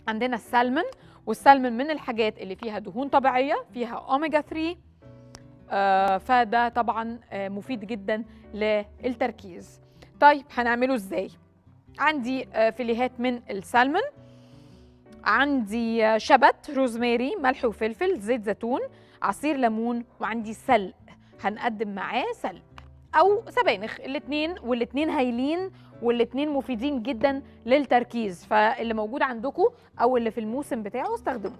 عندنا السلمون والسلمون من الحاجات اللي فيها دهون طبيعيه فيها اوميجا 3 آه فده طبعا آه مفيد جدا للتركيز طيب هنعمله ازاي عندي آه فيليهات من السلمون عندي آه، شبت روزماري ملح وفلفل زيت زيتون عصير ليمون وعندي سلق هنقدم معاه سلق او سبانخ الاثنين والاثنين هايلين والاثنين مفيدين جدا للتركيز فاللي موجود عندكم او اللي في الموسم بتاعه استخدموه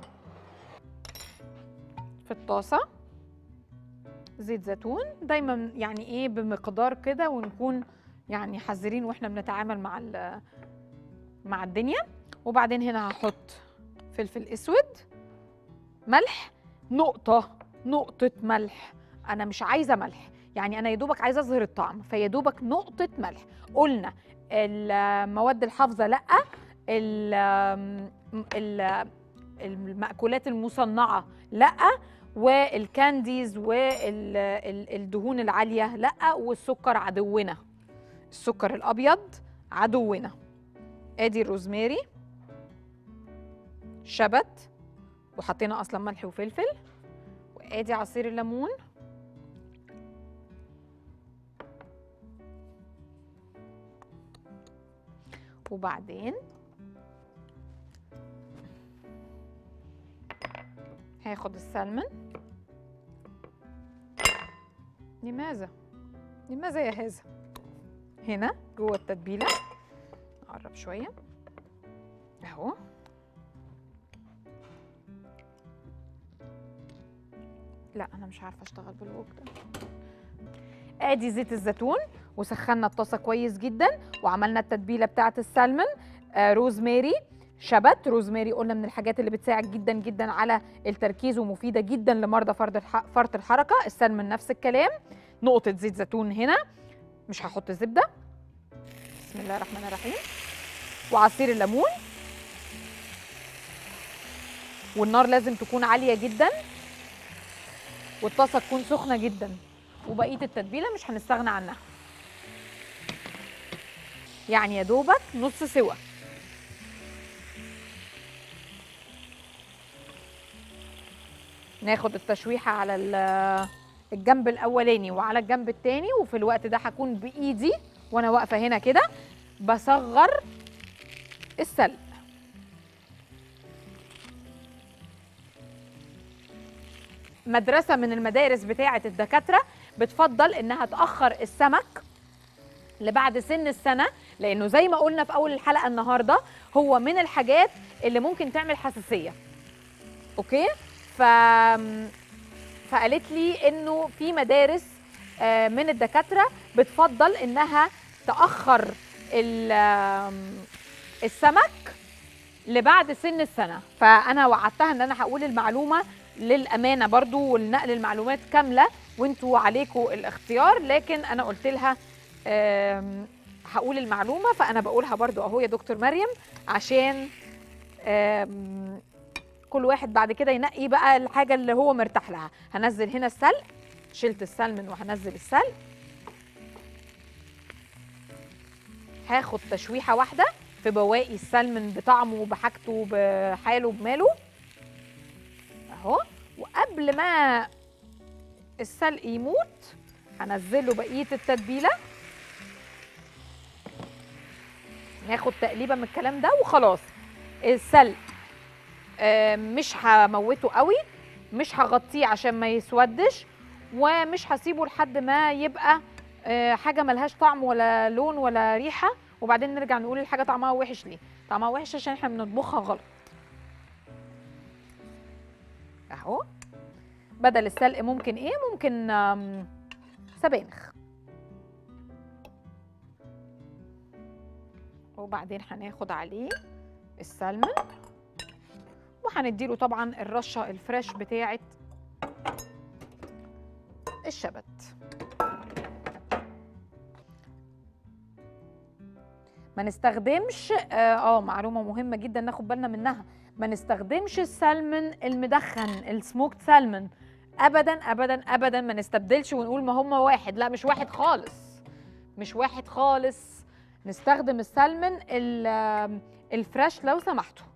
في الطاسه زيت زيتون دايما يعني ايه بمقدار كده ونكون يعني حذرين واحنا بنتعامل مع ال- مع الدنيا وبعدين هنا هحط فلفل اسود ملح نقطه نقطه ملح انا مش عايزه ملح يعني انا يا دوبك عايزه اظهر الطعم فيا دوبك نقطه ملح قلنا المواد الحافظه لا ال- ال- المأكولات المصنعه لا والكانديز والدهون العاليه لا والسكر عدونا السكر الابيض عدونا ادي الروزماري شبت وحطينا اصلا ملح وفلفل وادي عصير الليمون وبعدين هاخد السلمون لماذا لماذا يا هذا هنا جوه التتبيله نقرب شويه اهو لا انا مش عارفه اشتغل بالوك ده ادي زيت الزيتون وسخنا الطاسه كويس جدا وعملنا التتبيله بتاعه السلمون آه روزماري شبت روزماري قلنا من الحاجات اللي بتساعد جدا جدا على التركيز ومفيده جدا لمرضى فرط الح... فرط الحركه السلمون نفس الكلام نقطه زيت زيتون هنا مش هحط زبده بسم الله الرحمن الرحيم وعصير الليمون والنار لازم تكون عاليه جدا والطاسه تكون سخنه جدا وبقيه التتبيله مش هنستغنى عنها يعني يا دوبك نص سوا ناخد التشويحه على ال- الجنب الاولاني وعلى الجنب التاني وفي الوقت ده هكون بايدي وانا واقفه هنا كده بصغر السلق مدرسه من المدارس بتاعه الدكاتره بتفضل انها تاخر السمك لبعد سن السنه لانه زي ما قلنا في اول الحلقه النهارده هو من الحاجات اللي ممكن تعمل حساسيه اوكي ف فقالت لي انه في مدارس آه، من الدكاتره بتفضل انها تاخر ال- آم، السمك لبعد سن السنه فانا وعدتها ان انا هقول المعلومه للامانه برضو ولنقل المعلومات كامله وانتوا عليكم الاختيار لكن انا قلت لها آم، هقول المعلومه فانا بقولها برضو اهو يا دكتور مريم عشان آم، كل واحد بعد كده ينقي بقى الحاجه اللي هو مرتاح لها هنزل هنا السلق شلت السلمون وهنزل السلق هاخد تشويحه واحده في بواقي السلمون بطعمه بحاجته بحاله بماله اهو وقبل ما السلق يموت هنزله بقيه التتبيله ناخد تقليبه من الكلام ده وخلاص السلق آه، مش هموته قوي مش هغطيه عشان ما يسودش ومش هسيبه لحد ما يبقى آه، حاجه ملهاش طعم ولا لون ولا ريحه وبعدين نرجع نقول الحاجه طعمها وحش ليه طعمها وحش عشان احنا بنطبخها غلط اهو بدل السلق ممكن ايه ممكن آم، سبانخ وبعدين هناخد عليه السلمون وهنديله طبعا الرشه الفريش بتاعه الشبت ما نستخدمش اه آه، معلومه مهمه جدا ناخد بالنا منها ما نستخدمش السلمون المدخن السموكت سلمون ابدا ابدا ابدا ما نستبدلش ونقول ما هم واحد لا مش واحد خالص مش واحد خالص نستخدم السلمون ال- آم، الفريش لو سمحتوا